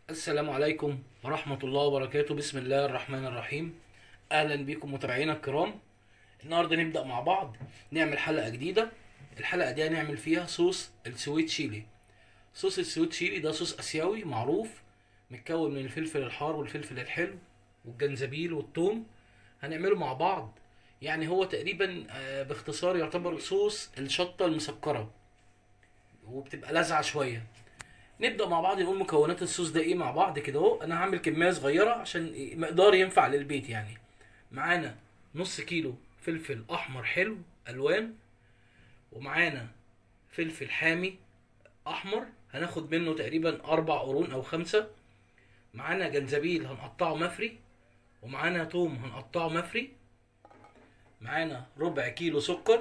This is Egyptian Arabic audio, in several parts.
السلام عليكم ورحمة الله وبركاته بسم الله الرحمن الرحيم أهلا بكم متابعينا الكرام النهاردة نبدأ مع بعض نعمل حلقة جديدة الحلقة دي هنعمل فيها صوص السويت شيلي صوص السويت شيلي ده صوص آسيوي معروف متكون من الفلفل الحار والفلفل الحلو والجنزبيل والثوم هنعمله مع بعض يعني هو تقريبا آه، باختصار يعتبر صوص الشطة المسكرة وبتبقى لاذعة شوية نبدا مع بعض نقول مكونات الصوص ده ايه مع بعض كده اهو انا هعمل كميه صغيره عشان إيه؟ مقدار ينفع للبيت يعني معانا نص كيلو فلفل احمر حلو الوان ومعانا فلفل حامي احمر هناخد منه تقريبا اربع قرون او خمسة معانا جنزبيل هنقطعه مفري ومعانا توم هنقطعه مفري معانا ربع كيلو سكر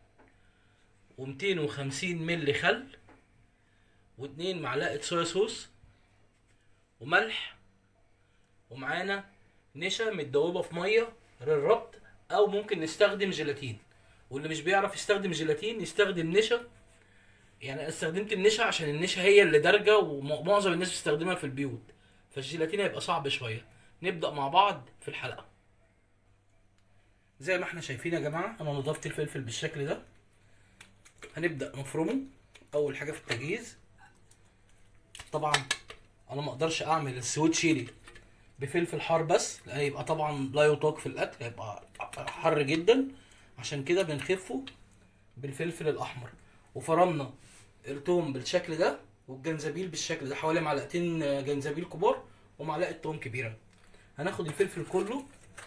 و250 ملي خل واتنين معلقة صويا صوص وملح ومعانا نشا متدوبة في مية للربط أو ممكن نستخدم جيلاتين واللي مش بيعرف يستخدم جيلاتين يستخدم نشا يعني أنا استخدمت النشا عشان النشا هي اللي دارجة ومعظم الناس بتستخدمها في البيوت فالجيلاتين هيبقى صعب شوية نبدأ مع بعض في الحلقة زي ما احنا شايفين يا جماعة أنا نضفت الفلفل بالشكل ده هنبدأ نفرمه أول حاجة في التجهيز طبعا انا ما اقدرش اعمل السويت شيلي بفلفل حار بس لان يبقى طبعا لا يطاق في الاكل هيبقى حر جدا عشان كده بنخفه بالفلفل الاحمر وفرمنا التوم بالشكل ده والجنزبيل بالشكل ده حوالي معلقتين جنزبيل كبار ومعلقه توم كبيره هناخد الفلفل كله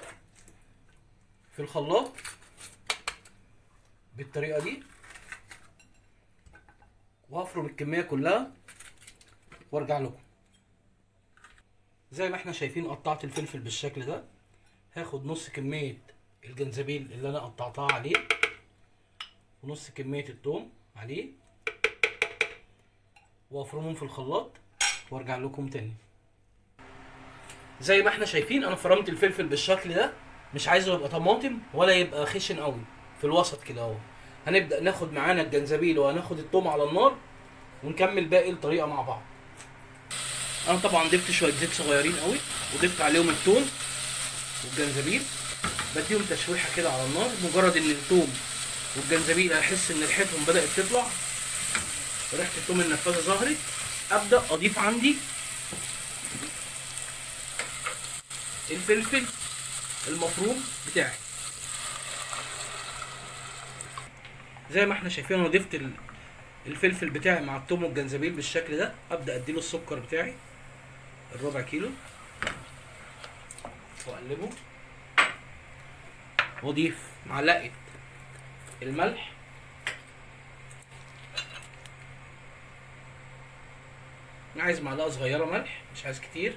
في الخلاط بالطريقه دي وهفرم الكميه كلها وارجع لكم زي ما احنا شايفين قطعت الفلفل بالشكل ده هاخد نص كمية الجنزبيل اللي انا قطعتها عليه ونص كمية التوم عليه وافرمهم في الخلاط وارجع لكم تاني زي ما احنا شايفين انا فرمت الفلفل بالشكل ده مش عايزه يبقى طماطم ولا يبقى خشن قوي في الوسط كده اهو هنبدا ناخد معانا الجنزبيل وهناخد التوم على النار ونكمل باقي الطريقه مع بعض انا طبعا ضفت شويه زيت صغيرين قوي وضفت عليهم الثوم والجنزبيل بديهم تشويحه كده على النار مجرد ان الثوم والجنزبيل احس ان ريحتهم بدات تطلع ريحه الثوم النفاذه ظهرت ابدا اضيف عندي الفلفل المفروم بتاعي زي ما احنا شايفين انا ضفت ال- الفلفل بتاعي مع الثوم والجنزبيل بالشكل ده ابدا اديله السكر بتاعي الربع كيلو واقلبه واضيف معلقه الملح انا عايز معلقه صغيره ملح مش عايز كتير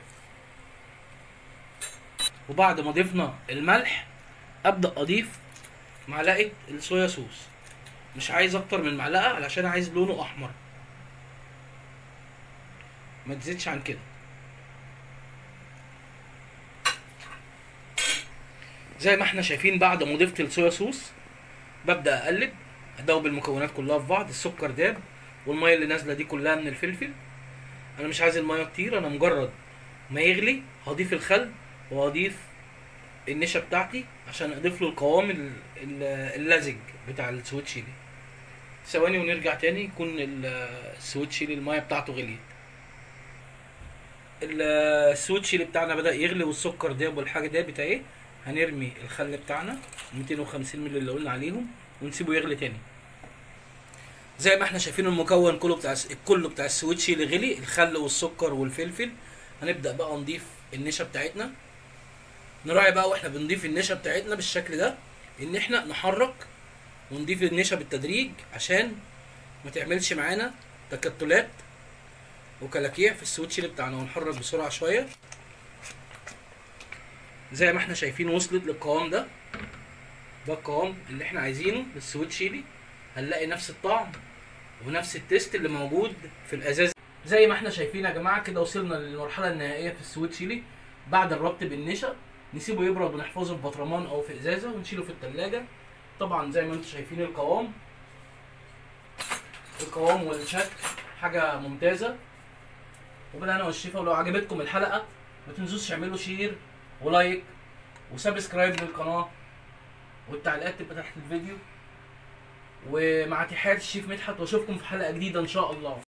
وبعد ما ضفنا الملح ابدا اضيف معلقه الصويا صوص مش عايز اكتر من معلقه علشان عايز لونه احمر ما تزيدش عن كده زي ما احنا شايفين بعد ما ضفت الصويا صوص ببدا اقلب ادوب المكونات كلها في بعض السكر داب والميه اللي نازله دي كلها من الفلفل انا مش عايز الميه كتير انا مجرد ما يغلي هضيف الخل وهضيف النشا بتاعتي عشان اضيف له القوام ال- ال- اللزج بتاع السويت شيلي ثواني ونرجع تاني يكون ال- السويت شيلي الميه بتاعته غليت ال- السويت شيلي بتاعنا بدا يغلي والسكر داب والحاجه دابت اهي هنرمي الخل بتاعنا 250 مللي اللي قلنا عليهم ونسيبه يغلي تاني زي ما احنا شايفين المكون كله بتاع الس- كله بتاع السويت شيلي غلي الخل والسكر والفلفل هنبدا بقى نضيف النشا بتاعتنا نراعي بقى واحنا بنضيف النشا بتاعتنا بالشكل ده ان احنا نحرك ونضيف النشا بالتدريج عشان ما تعملش معانا تكتلات وكلاكيع في السويتش اللي بتاعنا ونحرك بسرعه شويه زي ما احنا شايفين وصلت للقوام ده ده القوام اللي احنا عايزينه للسويت شيلي هنلاقي نفس الطعم ونفس التيست اللي موجود في الازاز زي ما احنا شايفين يا جماعه كده وصلنا للمرحله النهائيه في السويت شيلي بعد الربط بالنشا نسيبه يبرد ونحفظه في بطرمان او في ازازه ونشيله في التلاجة طبعا زي ما انتم شايفين القوام القوام والشكل حاجه ممتازه وبالهنا والشفا ولو عجبتكم الحلقه ما تنسوش تعملوا شير ولايك وسبسكرايب للقناه والتعليقات تبقى تحت الفيديو ومع تحيات الشيف مدحت واشوفكم في حلقه جديده ان شاء الله